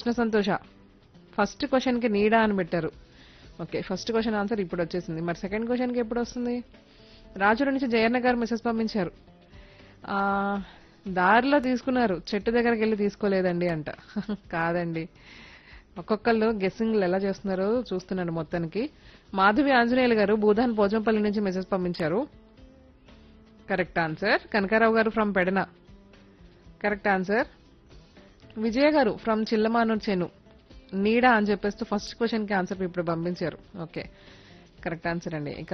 కృష్ణ సంతోష first question కి నీడా అని పెట్టారు ఓకే ఫస్ట్ క్వశ్చన్ ఆన్సర్ ఇప్పుడు వచ్చేసింది మరి సెకండ్ క్వశ్చన్ కి ఎప్పుడు వస్తుంది రాజుల నుంచి జయన్న గారు మెసేజ్ పంపించారు ఆ, దారిలో తీసుకున్నారు చెట్టు దగ్గరికి వెళ్ళి తీసుకోలేదండి అంట కాదండి ఒక్కొక్కళ్ళు గెస్సింగ్లు ఎలా చేస్తున్నారో చూస్తున్నాను మొత్తానికి మాధవి ఆంజనేయులు గారు భూదాన్ పోచంపల్లి నుంచి మెసేజ్ పంపించారు correct answer Kanakarao garu from Pedana correct answer Vijaya garu from చిల్లమానూర్ చెను నీడా అని చెప్పేస్తూ ఫస్ట్ క్వశ్చన్ కి ఆన్సర్ ఇప్పుడు పంపించారు ఓకే కరెక్ట్ ఆన్సర్ అండి ఇక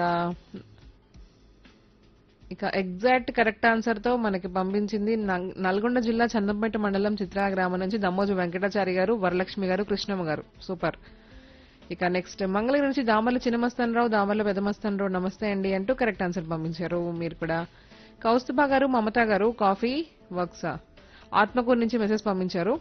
ఇక ఎగ్జాక్ట్ కరెక్ట్ ఆన్సర్ తో మనకి పంపించింది నం- నల్గొండ జిల్లా చందంపేట మండలం చిత్రా గ్రామం నుంచి దమ్మోజు వెంకటాచారి గారు వరలక్ష్మి గారు కృష్ణమ్మ గారు సూపర్ ఇక నెక్స్ట్ మంగళగిరి నుంచి దామర్ల చిన్నమస్తానరావు దామర్ల పెదమస్తానరావు నమస్తే అండి అంటూ కరెక్ట్ ఆన్సర్ పంపించారు మీరు కూడా కౌస్తుభా గారు మమత గారు కాఫీ వర్క్సా ఆత్మకూరు నుంచి మెసేజ్ పంపించారు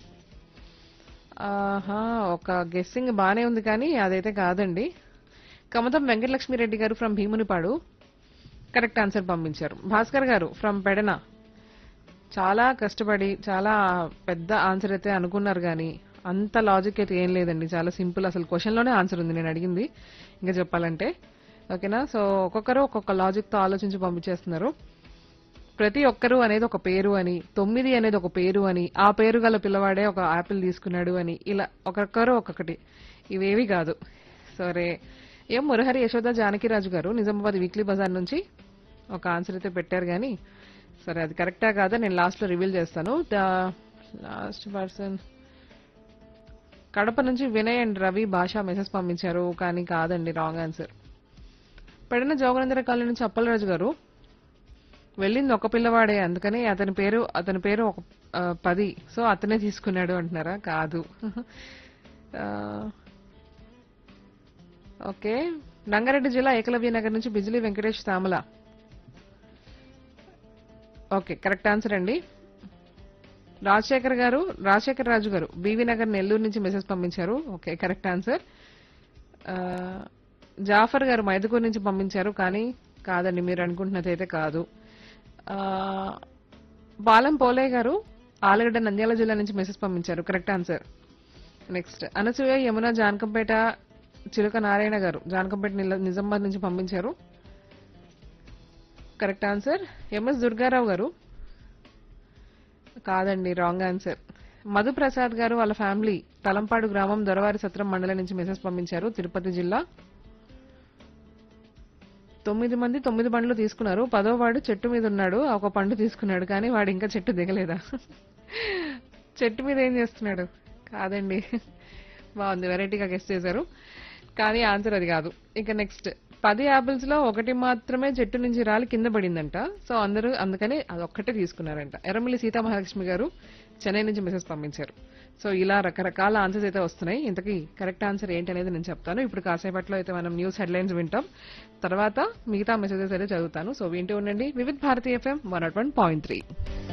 ఆహా ఒక గెస్సింగ్ బానే ఉంది కానీ అదైతే కాదండి కమతం వెంకటలక్ష్మిరెడ్డి గారు ఫ్రమ్ భీమునిపాడు కరెక్ట్ ఆన్సర్ పంపించారు భాస్కర్ గారు ఫ్రమ్ పెడన చాలా కష్టపడి చాలా పెద్ద ఆన్సర్ అయితే అనుకున్నారు కానీ అంత లాజిక్ అయితే ఏం లేదండి చాలా సింపుల్ అసలు క్వశ్చన్ లోనే ఆన్సర్ ఉంది నేను అడిగింది ఇంకా చెప్పాలంటే ఓకేనా సో ఒక్కొక్కరు ఒక్కొక్క లాజిక్ తో ఆలోచించి పంపించేస్తున్నారు ప్రతి ఒక్కరు అనేది ఒక పేరు అని తొమ్మిది అనేది ఒక పేరు అని ఆ పేరు గల పిల్లవాడే ఒక యాపిల్ తీసుకున్నాడు అని ఇలా ఒక్కొక్కరు ఒక్కొక్కటి ఇవేవి కాదు సరే ఏం మురహరి యశోద జానకిరాజు గారు నిజామాబాద్ వీక్లీ బజార్ నుంచి ఒక ఆన్సర్ అయితే పెట్టారు కానీ సరే అది కరెక్టా కాదా నేను లాస్ట్ లో రివీల్ చేస్తాను ద లాస్ట్ పర్సన్ కడప నుంచి వినయ్ అండ్ రవి భాష మెసేజ్ పంపించారు కానీ కాదండి wrong answer Pedana Joganendra colony నుంచి అప్పలరాజు గారు వెళ్ళింది ఒక పిల్లవాడే అందుకని అతని పేరు అతని పేరు ఒక ఆ, పది సో అతనే తీసుకున్నాడు అంటున్నారా కాదు ఆ, ఓకే రంగారెడ్డి జిల్లా ఏకలవ్య నగర్ నుంచి Bijili Venkatesh Thamala okay correct answer అండి రాజశేఖర్ గారు రాజశేఖర్ రాజు గారు బీవీ నగర్ నెల్లూరు నుంచి మెసేజ్ పంపించారు ఓకే కరెక్ట్ ఆన్సర్ ఆ, జాఫర్ గారు మైదుకూరు నుంచి పంపించారు కానీ కాదండి మీరు అనుకుంటున్నది అయితే కాదు ఆ, బాలం పోలే గారు ఆలగడ్డ నంద్యాల జిల్లా నుంచి మెసేజ్ పంపించారు correct answer next Anasuya Yamuna Janakampeta Chiluka Narayana గారు జానకంపేట నిల- నిజామాబాద్ నుంచి పంపించారు కరెక్ట్ ఆన్సర్ ఎంఎస్ దుర్గారావు గారు కాదండి రాంగ్ ఆన్సర్ మధుప్రసాద్ గారు వాళ్ళ ఫ్యామిలీ తలంపాడు గ్రామం దొరవారి సత్రం మండలం నుంచి మెసేజ్ పంపించారు తిరుపతి జిల్లా తొమ్మిది మంది తొమ్మిది పండ్లు తీసుకున్నారు పదో వాడు చెట్టు మీద ఉన్నాడు ఒక పండు తీసుకున్నాడు కానీ వాడు ఇంకా చెట్టు దిగలేదా చెట్టు మీద ఏం చేస్తున్నాడు కాదండి బాగుంది వెరైటీగా గెస్ట్ చేశారు కానీ ఆన్సర్ అది కాదు ఇక నెక్స్ట్ పది యాపిల్స్ లో ఒకటి మాత్రమే చెట్టు నుంచి రాలి కింద పడిందంట సో అందరూ అందుకని అది ఒక్కటే తీసుకున్నారంట ఎర్రమిల్లి సీతామహాలక్ష్మి గారు చెన్నై నుంచి మెసేజ్ పంపించారు సో ఇలా రకరకాల ఆన్సర్స్ అయితే వస్తున్నాయి ఇంతకీ కరెక్ట్ ఆన్సర్ ఏంటి అనేది నేను చెప్తాను ఇప్పుడు కాసేపట్లో అయితే మనం న్యూస్ హెడ్లైన్స్ వింటాం తర్వాత మిగతా మెసేజెస్ అయితే చదువుతాను సో వింటూ ఉండండి Vividh Bharati FM one nought one point three